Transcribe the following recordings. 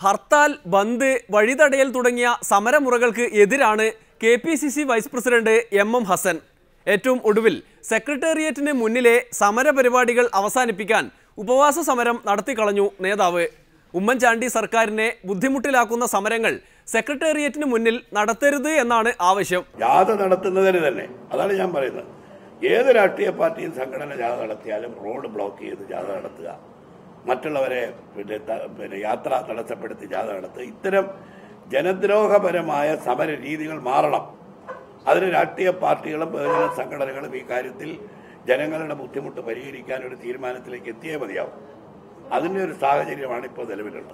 ഹർത്താൽ ബന്ദ് വഴിതടയൽ തുടങ്ങിയ സമരമുറകൾക്ക് എതിരാണ് K P C C vice president M M Hasan ഏറ്റവും ഒടുവിൽ സെക്രട്ടേറിയറ്റിന് മുന്നിലെ സമരപരിപാടികൾ അവസാനിപ്പിക്കാൻ ഉപവാസ സമരം നടത്തിക്കളഞ്ഞു നേതാവ് ഉമ്മൻചാണ്ടി സർക്കാരിനെ ബുദ്ധിമുട്ടിലാക്കുന്ന സമരങ്ങൾ സെക്രട്ടേറിയറ്റിന് മുന്നിൽ നടത്തരുത് എന്നാണ് ആവശ്യം ജാഥ നടത്തുന്നതിന് തന്നെ അതാണ് ഞാൻ പറയുന്നത് ഏത് രാഷ്ട്രീയ പാർട്ടിയും സംഘടന ജാഥ നടത്തിയാലും റോഡ് ബ്ലോക്ക് ചെയ്ത് ജാഥ നടത്തുക മറ്റുള്ളവരെ പിന്നെ ത- പിന്നെ യാത്ര തടസ്സപ്പെടുത്തി ജാഥ നടത്തുക ഇത്തരം ജനദ്രോഹപരമായ സമര രീതികൾ മാറണം അതിന് രാഷ്ട്രീയ പാർട്ടികളും ബഹുജന സംഘടനകളും ഈ കാര്യത്തിൽ ജനങ്ങളുടെ ബുദ്ധിമുട്ട് പരിഹരിക്കാൻ ഒരു തീരുമാനത്തിലേക്ക് എത്തിയേ മതിയാവും അതിന്റെ ഒരു സാഹചര്യമാണ് ഇപ്പോൾ നിലവിലുള്ളത്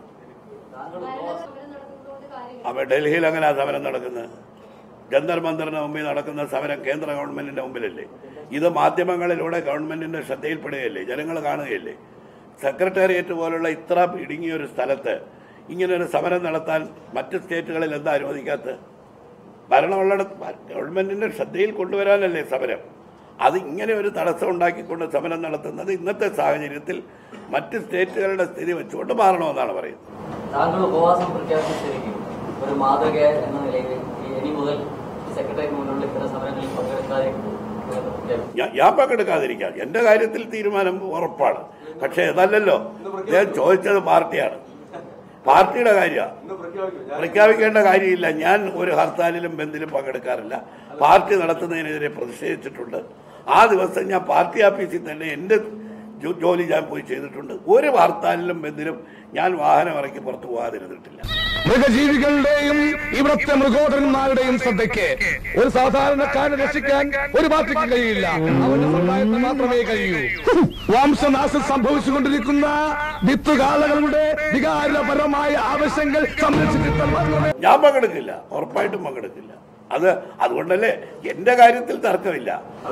അപ്പൊ ഡൽഹിയിൽ അങ്ങനെ സമരം നടക്കുന്നത് ജന്തർ മന്ദറിന് മുമ്പിൽ നടക്കുന്ന സമരം കേന്ദ്ര ഗവൺമെന്റിന്റെ മുമ്പിലല്ലേ ഇത് മാധ്യമങ്ങളിലൂടെ ഗവൺമെന്റിന്റെ ശ്രദ്ധയിൽപ്പെടുകയല്ലേ ജനങ്ങൾ കാണുകയല്ലേ സെക്രട്ടേറിയറ്റ് പോലുള്ള ഇത്ര ഇടുങ്ങിയ ഒരു സ്ഥലത്ത് ഇങ്ങനെ ഒരു സമരം നടത്താൻ മറ്റ് സ്റ്റേറ്റുകളിൽ എന്താ അനുവദിക്കാത്തത് ഭരണമുള്ള ഗവൺമെന്റിന്റെ ശ്രദ്ധയിൽ കൊണ്ടുവരാനല്ലേ സമരം അത് ഇങ്ങനെ ഒരു തടസ്സം ഉണ്ടാക്കിക്കൊണ്ട് സമരം നടത്തുന്നത് ഇന്നത്തെ സാഹചര്യത്തിൽ മറ്റ് സ്റ്റേറ്റുകളുടെ സ്ഥിതി വെച്ചുകൊണ്ട് മാറണമെന്നാണ് പറയുന്നത് താങ്കൾ ഉപവാസം പ്രഖ്യാപിച്ചിരിക്കും ഒരു മാതൃക എന്ന നിലയിൽ ഈ ഇനി മുതൽ സെക്രട്ടറിക്ക് മുന്നിലുള്ള ഇത്തരം സമരങ്ങളിൽ പങ്കെടുക്കാതെ പ്രഖ്യാപിക്കും ഞാൻ ഞാൻ പങ്കെടുക്കാതിരിക്കാം എന്റെ കാര്യത്തിൽ തീരുമാനം ഉറപ്പാണ് പക്ഷെ അതല്ലല്ലോ ഞാൻ ചോദിച്ചത് പാർട്ടിയാണ് പാർട്ടിയുടെ കാര്യമാണ് പ്രഖ്യാപിക്കേണ്ട കാര്യമില്ല ഞാൻ ഒരു ഹർത്താലിലും ബന്ദിലും പങ്കെടുക്കാറില്ല പാർട്ടി നടത്തുന്നതിനെതിരെ പ്രതിഷേധിച്ചിട്ടുണ്ട് ആ ദിവസം ഞാൻ പാർട്ടി ഓഫീസിൽ തന്നെ എന്റെ ജോ- ജോലി ഞാൻ പോയി ചെയ്തിട്ടുണ്ട് ഒരു ഹർത്താലിലും ബന്ദിലും ഞാൻ വാഹനം ഇറക്കി പുറത്തു പോകാതിരുന്നിട്ടില്ല മൃഗജീവികളുടെയും ഇവിടുത്തെ മൃഗോദരന്മാരുടെയും ശ്രദ്ധയ്ക്ക് ഒരു സാധാരണക്കാരനെ രക്ഷിക്കാൻ ഒരു പാർട്ടിക്ക് കഴിയില്ല അവന്റെ സഹായത്തിന് മാത്രമേ കഴിയൂ വംശനാശം സംഭവിച്ചുകൊണ്ടിരിക്കുന്ന വിത്തുകാലകളുടെ വികാരപരമായ ആവശ്യങ്ങൾ സംരക്ഷിച്ചിട്ട് മാത്രമേ ഞാൻ പങ്കെടുക്കില്ല ഉറപ്പായിട്ടും പങ്കെടുക്കില്ല അത് അതുകൊണ്ടല്ലേ എന്റെ കാര്യത്തിൽ തർക്കമില്ല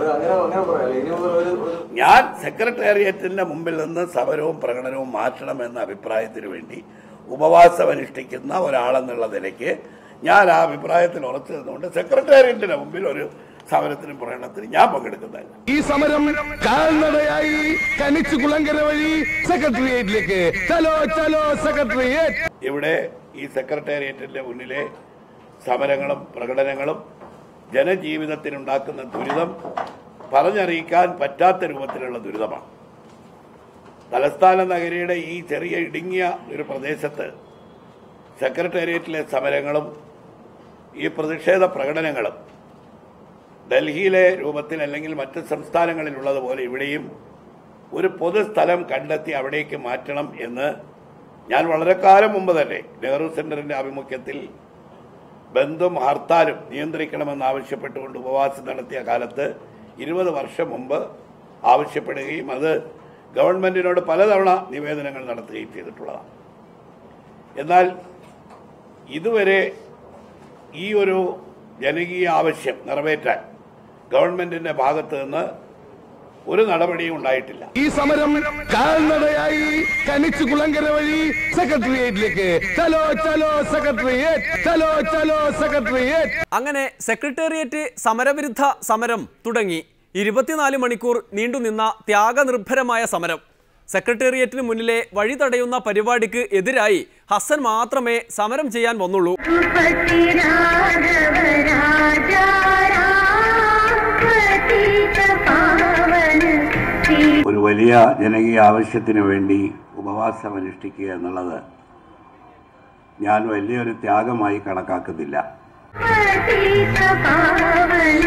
ഞാൻ സെക്രട്ടേറിയറ്റിന്റെ മുമ്പിൽ നിന്ന് സമരവും പ്രകടനവും മാറ്റണമെന്ന അഭിപ്രായത്തിന് വേണ്ടി ഉപവാസം അനുഷ്ഠിക്കുന്ന ഒരാളെന്നുള്ള നിലയ്ക്ക് ഞാൻ ആ അഭിപ്രായത്തിൽ ഉറച്ചു നിന്നുകൊണ്ട് സെക്രട്ടേറിയറ്റിന്റെ മുമ്പിൽ ഒരു സമരത്തിനും പ്രകടനത്തിനും ഞാൻ പങ്കെടുക്കുന്നതല്ല ഈ സമരം കാൽനടയായി കനിച്ചു കുളങ്കര വഴി സെക്രട്ടേറിയറ്റിലേക്ക് ചലോ ചലോ സെക്രട്ടേറിയറ്റ് ഇവിടെ ഈ സെക്രട്ടേറിയറ്റിന്റെ മുന്നിലെ സമരങ്ങളും പ്രകടനങ്ങളും ജനജീവിതത്തിനുണ്ടാക്കുന്ന ദുരിതം പറഞ്ഞറിയിക്കാൻ പറ്റാത്ത രൂപത്തിലുള്ള ദുരിതമാണ് തലസ്ഥാന നഗരിയുടെ ഈ ചെറിയ ഇടുങ്ങിയ ഒരു പ്രദേശത്ത് സെക്രട്ടേറിയറ്റിലെ സമരങ്ങളും ഈ പ്രതിഷേധ പ്രകടനങ്ങളും ഡൽഹിയിലെ രൂപത്തിൽ അല്ലെങ്കിൽ മറ്റ് സംസ്ഥാനങ്ങളിലുള്ളതുപോലെ ഇവിടെയും ഒരു പൊതുസ്ഥലം കണ്ടെത്തി അവിടേക്ക് മാറ്റണം എന്ന് ഞാൻ വളരെ കാലം മുമ്പ് തന്നെ നെഹ്റു സെന്ററിന്റെ ആഭിമുഖ്യത്തിൽ ബന്ധും ഹർത്താലും നിയന്ത്രിക്കണമെന്ന് ആവശ്യപ്പെട്ടുകൊണ്ട് ഉപവാസം നടത്തിയ കാലത്ത് ഇരുപത് വർഷം മുമ്പ് ആവശ്യപ്പെടുകയും അത് ഗവൺമെന്റിനോട് പലതവണ നിവേദനങ്ങൾ നടത്തുകയും ചെയ്തിട്ടുള്ളതാണ് എന്നാൽ ഇതുവരെ ഈ ഒരു ജനകീയ ആവശ്യം നിറവേറ്റാൻ ഗവൺമെന്റിന്റെ ഭാഗത്ത് നിന്ന് ഒരു നടപടിയും ഉണ്ടായിട്ടില്ല ഈ സമരം കാൽനടയായി കനിച്ചു കുളങ്കര വഴി സെക്രട്ടേറിയറ്റിലേക്ക് ചലോ ചലോ സെക്രട്ടേറിയറ്റ് ചലോ ചലോ സെക്രട്ടേറിയറ്റ് അങ്ങനെ സെക്രട്ടേറിയറ്റ് സമരവിരുദ്ധ സമരം തുടങ്ങി ഇരുപത്തിനാല് മണിക്കൂർ നീണ്ടുനിന്ന ത്യാഗനിർഭരമായ സമരം സെക്രട്ടേറിയറ്റിന് മുന്നിലെ വഴി തടയുന്ന പരിപാടിക്ക് എതിരായി ഹസൻ മാത്രമേ സമരം ചെയ്യാൻ വന്നുള്ളൂ रघुपति राघव राजा राम पतित पावन श्री ഒരു വലിയ ജനകീയ ആവശ്യത്തിന് വേണ്ടി ഉപവാസം അനുഷ്ഠിക്കുക എന്നുള്ളത് ഞാൻ വലിയൊരു ത്യാഗമായി കണക്കാക്കുന്നില്ല पतित पावन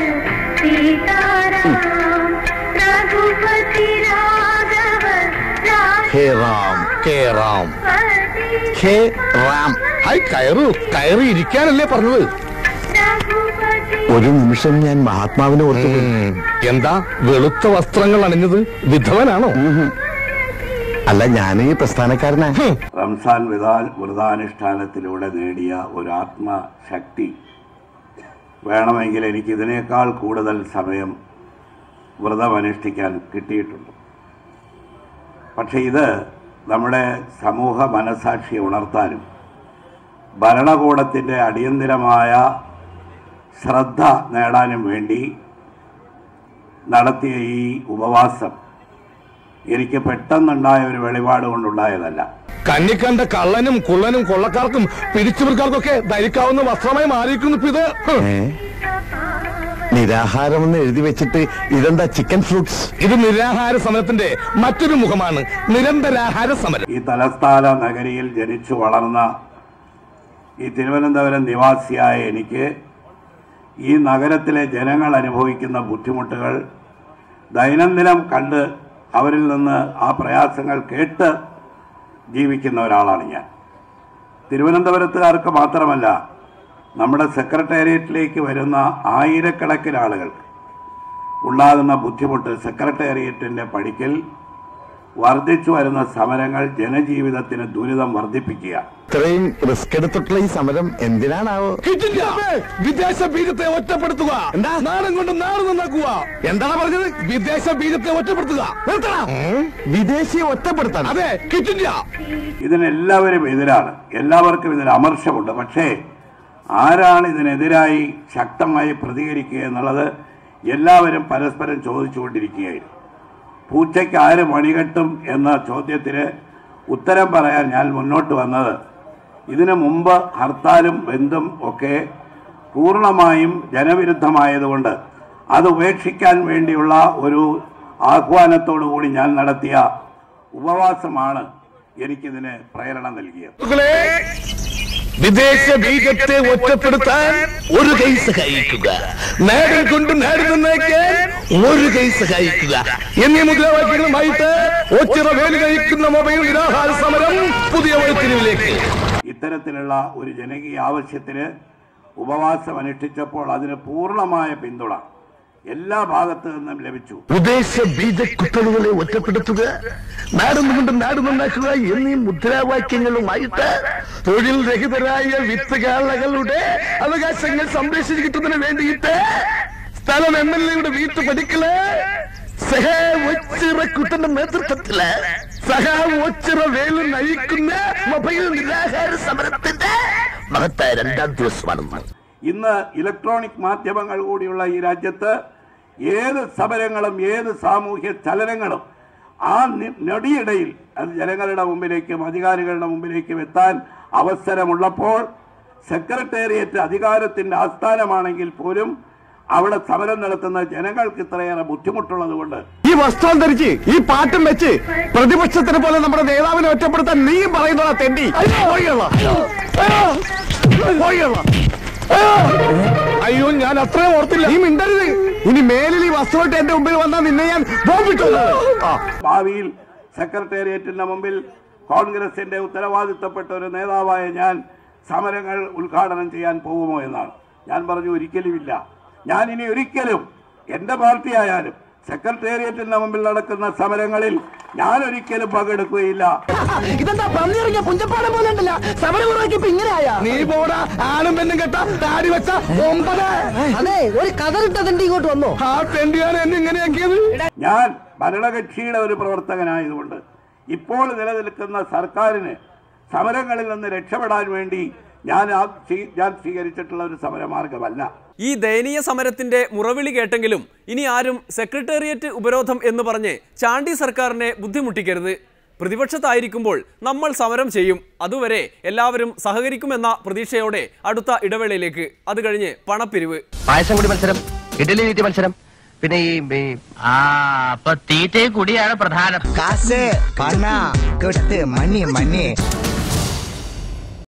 सीताराम रघुपति राघव ഹേ राजा റാം ഹേ റാം पतित ഹേ റാം ഹായ് കയറു കയറി ഇരിക്കാനല്ലേ പറഞ്ഞത് रघुपति ഒരു നിമിഷം ഞാൻ മഹാത്മാവിനെ ഓർത്തു ഉം, എന്താ വെളുത്ത വസ്ത്രങ്ങൾ അണിഞ്ഞത് വിധവനാണോ അല്ല ഞാൻ ഈ പ്രസ്ഥാനക്കാരനാ റംസാൻ വ്രതാ- വ്രതാനുഷ്ഠാനത്തിലൂടെ നേടിയ ഒരു ആത്മശക്തി വേണമെങ്കിൽ എനിക്ക് ഇതിനേക്കാൾ കൂടുതൽ സമയം വ്രതം അനുഷ്ഠിക്കാൻ കിട്ടിയിട്ടുണ്ട് പക്ഷെ ഇത് നമ്മുടെ സമൂഹ മനസാക്ഷിയെ ഉണർത്താനും ഭരണകൂടത്തിൻ്റെ അടിയന്തിരമായ ശ്രദ്ധ നേടാനും വേണ്ടി നടത്തിയ ഈ ഉപവാസം എനിക്ക് പെട്ടെന്നുണ്ടായ ഒരു വെളിപാട് കൊണ്ടുണ്ടായതല്ല കണ്ണിക്കണ്ട കള്ളനും കുള്ളനും കൊള്ളക്കാർക്കും പിടിച്ചുപിടിക്കാർക്കൊക്കെ ധരിക്കാവുന്ന വസ്ത്രമായി മാറിയിരിക്കുന്നു ഇപ്പൊ ഇത് ഹ്. ഏ? നിരാഹാരം എന്ന് എഴുതി വെച്ചിട്ട് ഇതെന്താ ചിക്കൻ ഫ്രൂട്ട്സ് ഇത് നിരാഹാര സമരത്തിന്റെ മറ്റൊരു മുഖമാണ് നിരന്തരാഹാര സമരം ഈ തലസ്ഥാന നഗരിയിൽ ജനിച്ചു വളർന്ന ഈ തിരുവനന്തപുരം നിവാസിയായ എനിക്ക് ഈ നഗരത്തിലെ ജനങ്ങൾ അനുഭവിക്കുന്ന ബുദ്ധിമുട്ടുകൾ ദൈനംദിനം കണ്ട് അവരിൽ നിന്ന് ആ പ്രയാസങ്ങൾ കേട്ട് ജീവിക്കുന്ന ഒരാളാണ് ഞാൻ തിരുവനന്തപുരത്തുകാർക്ക് മാത്രമല്ല നമ്മുടെ സെക്രട്ടേറിയറ്റിലേക്ക് വരുന്ന ആയിരക്കണക്കിന് ആളുകൾക്ക് ഉണ്ടാകുന്ന ബുദ്ധിമുട്ട് സെക്രട്ടേറിയറ്റിൻ്റെ പടിക്കൽ വർദ്ധിച്ചു വരുന്ന സമരങ്ങൾ ജനജീവിതത്തിന് ദുരിതം വർദ്ധിപ്പിക്കുക ഇത്രയും റിസ്ക് എടുത്തിട്ടുള്ള ഈ സമരം എന്തിനാണാവോ കിട്ടില്ല വിദേശ ബീജത്തെ ഒറ്റപ്പെടുത്തുക എന്താ നാടും കൊണ്ട് നാട് നന്നാക്കുക എന്താണ് പറഞ്ഞത് വിദേശ ബീജത്തെ ഒറ്റപ്പെടുത്തുക നിർത്തണം വിദേശിയെ ഒറ്റപ്പെടുത്താൻ അതെ കിട്ടില്ല ഇതിനെല്ലാവരും എതിരാണ് എല്ലാവർക്കും ഇതിന് അമർഷമുണ്ട് പക്ഷേ ആരാണ് ഇതിനെതിരായി ശക്തമായി പ്രതികരിക്കുക എന്നുള്ളത് എല്ലാവരും പരസ്പരം ചോദിച്ചുകൊണ്ടിരിക്കുകയായിരുന്നു പൂച്ചയ്ക്ക് ആര് മണികെട്ടും എന്ന ചോദ്യത്തിന് ഉത്തരം പറയാൻ ഞാൻ മുന്നോട്ട് വന്നത് ഇതിനു മുമ്പ് ഹർത്താലും ബന്ധും ഒക്കെ പൂർണ്ണമായും ജനവിരുദ്ധമായതുകൊണ്ട് അത് ഉപേക്ഷിക്കാൻ വേണ്ടിയുള്ള ഒരു ആഹ്വാനത്തോടു കൂടി ഞാൻ നടത്തിയ ഉപവാസമാണ് എനിക്കിതിന് പ്രേരണ നൽകിയത് സുഹൃത്തുക്കളെ, വിദേശ ബീജത്തെ ഒറ്റപ്പെടുത്താൻ ഒരു കൈ സഹായിക്കുക നേടം കൊണ്ട് നേടി നിർണ്ണയിക്കാൻ ഒരു കൈ സഹായിക്കുക എന്നീ മുദ്രാവാക്യങ്ങളുമായിട്ട് ഒച്ചിറ വേലി കഴിക്കുന്ന മൊബൈൽ നിരാഹാര സമരം പുതിയ വഴിത്തിരിവിലേക്ക് ഇത്തരത്തിലുള്ള ഒരു ജനകീയ ആവശ്യത്തിന് ഉപവാസം അനുഷ്ഠിച്ചപ്പോൾ അതിന് പൂർണ്ണമായ പിന്തുണ എല്ലാ ഭാഗത്തു നിന്നും ലഭിച്ചു വിദേശ ബീജ കുത്തലുകളെ ഒറ്റപ്പെടുത്തുക നാടുന്നുകൊണ്ട് നാട് നന്നാക്കുക എന്നീ മുദ്രാവാക്യങ്ങളുമായിട്ട് തൊഴിൽ രഹിതരായ വിത്തുകാളകളുടെ അവകാശങ്ങൾ സംരക്ഷിച്ചു കിട്ടുന്നതിന് വേണ്ടിയിട്ട് സ്ഥലം എം എൽ എയുടെ വീട്ടു പഠിക്കല് സഹ ഒച്ചിറ കുട്ടന്റെ നേതൃത്വത്തില് സഹ ഒച്ചിറ വേലു നയിക്കുന്ന മൊബൈൽ നിരാഹാര സമരത്തിന്റെ മഹത്തായ രണ്ടാം ദിവസമാണ് ഇന്ന് ഇലക്ട്രോണിക് മാധ്യമങ്ങൾ കൂടിയുള്ള ഈ രാജ്യത്ത് ഏത് സമരങ്ങളും ഏത് സാമൂഹ്യ ചലനങ്ങളും ആ നി- നൊടിയിടയിൽ അത് ജനങ്ങളുടെ മുമ്പിലേക്കും അധികാരികളുടെ മുമ്പിലേക്കും എത്താൻ അവസരമുള്ളപ്പോൾ സെക്രട്ടേറിയറ്റ് അധികാരത്തിന്റെ ആസ്ഥാനമാണെങ്കിൽ പോലും അവിടെ സമരം നടത്തുന്ന ജനങ്ങൾക്ക് ഇത്രയേറെ ബുദ്ധിമുട്ടുള്ളത് കൊണ്ട് ഈ വസ്ത്രം ധരിച്ച് ഈ പാട്ടും വെച്ച് പ്രതിപക്ഷത്തിനെ പോലെ നമ്മുടെ നേതാവിനെ ഒറ്റപ്പെടുത്താൻ നീ പറയുന്നതാ തെണ്ടി പോയിള്ള. പോയിള്ള. അയ്യോ ഞാൻ അത്രയും ഓർത്തില്ല നീ മിണ്ടരുത് ഇനി മേലിൽ ഈ വസ്ത്രമായിട്ട് എന്റെ മുമ്പിൽ വന്നാൽ നിന്നെ ഞാൻ ബോംബിട്ടു ആ ഭാവിയിൽ സെക്രട്ടേറിയറ്റിന്റെ മുമ്പിൽ കോൺഗ്രസിന്റെ ഉത്തരവാദിത്തപ്പെട്ട ഒരു നേതാവായ ഞാൻ സമരങ്ങൾ ഉദ്ഘാടനം ചെയ്യാൻ പോകുമോ എന്നാണ് ഞാൻ പറഞ്ഞു ഒരിക്കലുമില്ല ഞാൻ ഇനി ഒരിക്കലും എന്റെ പാർട്ടി ആയാലും സെക്രട്ടേറിയറ്റിന്റെ മുമ്പിൽ നടക്കുന്ന സമരങ്ങളിൽ ഞാൻ ഒരിക്കലും പങ്കെടുക്കുകയില്ല ഇതെന്താ പന്നിറങ്ങിയ പുഞ്ചപ്പാടം പോലെ ഉണ്ടല്ല സമരമുറയ്ക്ക് ഇപ്പൊ ഇങ്ങനെയായ നീ പോടാ ആണും പെണ്ണും കെട്ട താടി വെച്ച ഒമ്പത് അതെ ഒരു കതറിട്ടതിന്റെ ഇങ്ങോട്ട് വന്നോ ആ തെണ്ടിയാണ് എന്നെ ഇങ്ങനെയാക്കിയത് ഞാൻ ഭരണകക്ഷിയുടെ ഒരു പ്രവർത്തകനായതുകൊണ്ട് ഇപ്പോൾ നിലനിൽക്കുന്ന സർക്കാരിന് സമരങ്ങളിൽ നിന്ന് രക്ഷപ്പെടാൻ വേണ്ടി ഞാൻ ആ- സ്വീ- ഞാൻ സ്വീകരിച്ചിട്ടുള്ള ഒരു സമരമാർഗമല്ല ഈ ദയനീയ സമരത്തിന്റെ മുറവിളി കേട്ടെങ്കിലും ഇനി ആരും സെക്രട്ടേറിയറ്റ് ഉപരോധം എന്ന് പറഞ്ഞ് ചാണ്ടി സർക്കാരിനെ ബുദ്ധിമുട്ടിക്കരുത് പ്രതിപക്ഷത്തായിരിക്കുമ്പോൾ നമ്മൾ സമരം ചെയ്യും അതുവരെ എല്ലാവരും സഹകരിക്കുമെന്ന പ്രതീക്ഷയോടെ അടുത്ത ഇടവേളയിലേക്ക് അത് കഴിഞ്ഞ് പണപ്പിരിവ് പായസം കൂടി മത്സരം ഇഡലി തീറ്റി മത്സരം പിന്നെ ഈ ഈ- ആ അപ്പൊ തീറ്റയും കൂടിയാണ് പ്രധാനം കാശ് പണ കെട്ട് മണി മണി